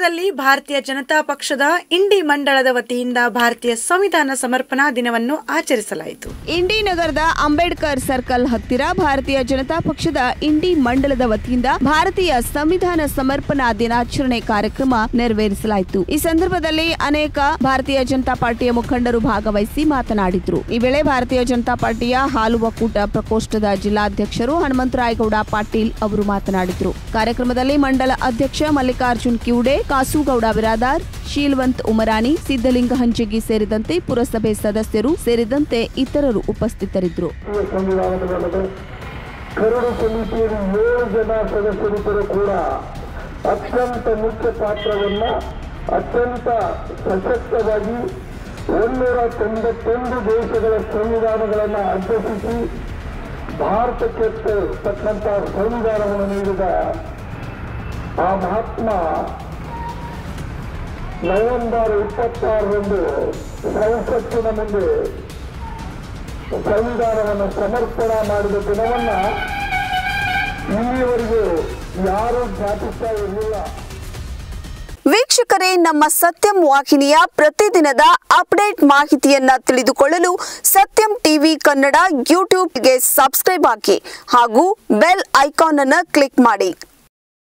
ನಗರದಲ್ಲಿ ಭಾರತೀಯ ಜನತಾ ಪಕ್ಷದ ಇಂಡಿ ಮಂಡಳದ ವತಿಯಿಂದ ಭಾರತೀಯ ಸಂವಿಧಾನ ಸಮರ್ಪಣಾ ದಿನವನ್ನು ಆಚರಿಸಲಾಯಿತು ಇಂಡಿ ನಗರದ ಅಂಬೇಡ್ಕರ್ ಸರ್ಕಲ್ ಹತ್ತಿರ ಭಾರತೀಯ ಜನತಾ ಪಕ್ಷದ ಇಂಡಿ ಮಂಡಲದ ವತಿಯಿಂದ ಭಾರತೀಯ ಸಂವಿಧಾನ ಸಮರ್ಪಣಾ ದಿನಾಚರಣೆ ಕಾರ್ಯಕ್ರಮ ನೆರವೇರಿಸಲಾಯಿತು ಈ ಸಂದರ್ಭದಲ್ಲಿ ಅನೇಕ ಭಾರತೀಯ ಜನತಾ ಪಾರ್ಟಿಯ ಮುಖಂಡರು ಭಾಗವಹಿಸಿ ಮಾತನಾಡಿದ್ರು ಈ ವೇಳೆ ಭಾರತೀಯ ಜನತಾ ಪಾರ್ಟಿಯ ಹಾಲು ಒಕ್ಕೂಟ ಪ್ರಕೋಷ್ಠದ ಜಿಲ್ಲಾಧ್ಯಕ್ಷರು ಹನುಮಂತರಾಯಗೌಡ ಪಾಟೀಲ್ ಅವರು ಮಾತನಾಡಿದ್ರು ಕಾರ್ಯಕ್ರಮದಲ್ಲಿ ಮಂಡಲ ಅಧ್ಯಕ್ಷ ಮಲ್ಲಿಕಾರ್ಜುನ್ ಕ್ಯೂಡೆ ಕಾಸುಗೌಡ ಬಿರಾದಾರ್ ಶೀಲ್ವಂತ್ ಉಮರಾಣಿ ಸಿದ್ದಲಿಂಗ ಹಂಚಿಗಿ ಸೇರಿದಂತೆ ಪುರಸಭೆ ಸದಸ್ಯರು ಸೇರಿದಂತೆ ಇತರರು ಉಪಸ್ಥಿತರಿದ್ದರು ರಾಷ್ಟ್ರೀಯ ಸಂವಿಧಾನದ ಕರಡು ಸಮಿತಿಯ ಏಳು ಜನ ಸದಸ್ಯರಿದ್ದರೂ ಕೂಡ ಅತ್ಯಂತ ಮುಖ್ಯ ಪಾತ್ರವನ್ನ ಅತ್ಯಂತ ಸಶಕ್ತವಾಗಿ ಒಂದೂರ ತೊಂಬತ್ತೊಂದು ದೇಶಗಳ ಸಂವಿಧಾನಗಳನ್ನು ಅಭ್ಯಸಿಸಿ ಭಾರತಕ್ಕೆ ತಕ್ಕಂಥ ಸಂವಿಧಾನವನ್ನು ನೀಡಿದ ಆ ಮಹಾತ್ಮ ನವೆಂಬರ್ ಇಪ್ಪತ್ತಾರರಂದು ಸಂಸತ್ತಿನ ಮುಂದೆ ಸಂವಿಧಾನವನ್ನು ಸಮರ್ಪಣೆ ಮಾಡಿದ ದಿನವನ್ನ ಇಲ್ಲಿಯವರೆಗೂ ಯಾರೂ ಜ್ಞಾಪಿಸ್ತಾ ಇರಲಿಲ್ಲ ವೀಕ್ಷಕರೇ ನಮ್ಮ ಸತ್ಯಂ ವಾಹಿನಿಯ ಪ್ರತಿದಿನದ ಅಪ್ಡೇಟ್ ಮಾಹಿತಿಯನ್ನ ತಿಳಿದುಕೊಳ್ಳಲು ಸತ್ಯಂ ಟಿವಿ ಕನ್ನಡ ಯೂಟ್ಯೂಬ್ಗೆ ಸಬ್ಸ್ಕ್ರೈಬ್ ಆಗಿ ಹಾಗೂ ಬೆಲ್ ಐಕಾನ್ ಅನ್ನು ಕ್ಲಿಕ್ ಮಾಡಿ